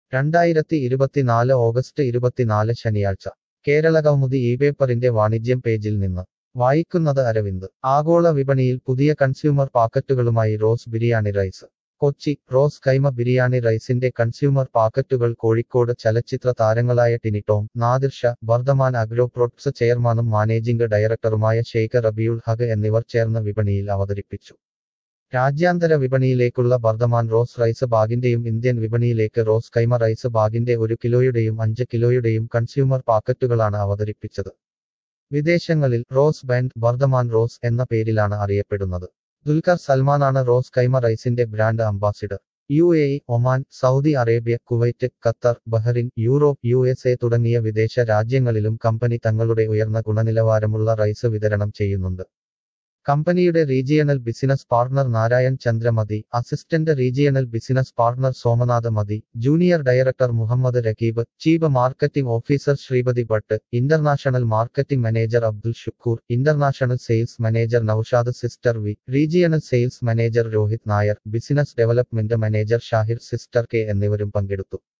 രണ്ടായിരത്തി ഇരുപത്തിനാല് ഓഗസ്റ്റ് ഇരുപത്തിനാല് ശനിയാഴ്ച കേരള കൗമുദി ഈ പേപ്പറിന്റെ വാണിജ്യം പേജിൽ നിന്ന് വായിക്കുന്നത് അരവിന്ദ് ആഗോള വിപണിയിൽ പുതിയ കൺസ്യൂമർ പാക്കറ്റുകളുമായി Rose biryani rice Kochi Rose Kaima biryani റൈസിന്റെ കൺസ്യൂമർ പാക്കറ്റുകൾ കോഴിക്കോട് ചലച്ചിത്ര താരങ്ങളായ ടിനിടോം നാദിർഷ വർദ്ധമാൻ അഗ്രോ പ്രൊഡക്ട്സ് ചെയർമാനും മാനേജിംഗ് ഡയറക്ടറുമായ ഷെയ്ഖ് റബിയുൾ ഹഗ് എന്നിവർ ചേർന്ന് വിപണിയിൽ അവതരിപ്പിച്ചു രാജ്യാന്തര വിപണിയിലേക്കുള്ള വർദ്ധമാൻ റോസ് റൈസ് ബാഗിന്റെയും ഇന്ത്യൻ വിപണിയിലേക്ക് റോസ് കൈമ റൈസ് ബാഗിന്റെ ഒരു കിലോയുടെയും അഞ്ച് കിലോയുടെയും കൺസ്യൂമർ പാക്കറ്റുകളാണ് അവതരിപ്പിച്ചത് വിദേശങ്ങളിൽ റോസ് ബാൻഡ് വർദ്ധമാൻ റോസ് എന്ന പേരിലാണ് അറിയപ്പെടുന്നത് ദുൽഖർ സൽമാനാണ് റോസ് കൈമ റൈസിന്റെ brand ambassador U A E Oman Saudi Arabia Kuwait Qatar Bahrain Europe U S A തുടങ്ങിയ വിദേശ രാജ്യങ്ങളിലും കമ്പനി തങ്ങളുടെ ഉയർന്ന ഗുണനിലവാരമുള്ള റൈസ് വിതരണം ചെയ്യുന്നുണ്ട് കമ്പനിയുടെ regional business partner Narayan Chandramathi assistant regional business partner Somnath Mathi junior director Muhammad Raqeeb chief marketing officer Sripathi Bhat international marketing manager Abdul Shukoor international sales manager Naushad sister V regional sales manager Rohit Nair business development manager Shahir sister K എന്നിവരും പങ്കെടുത്തു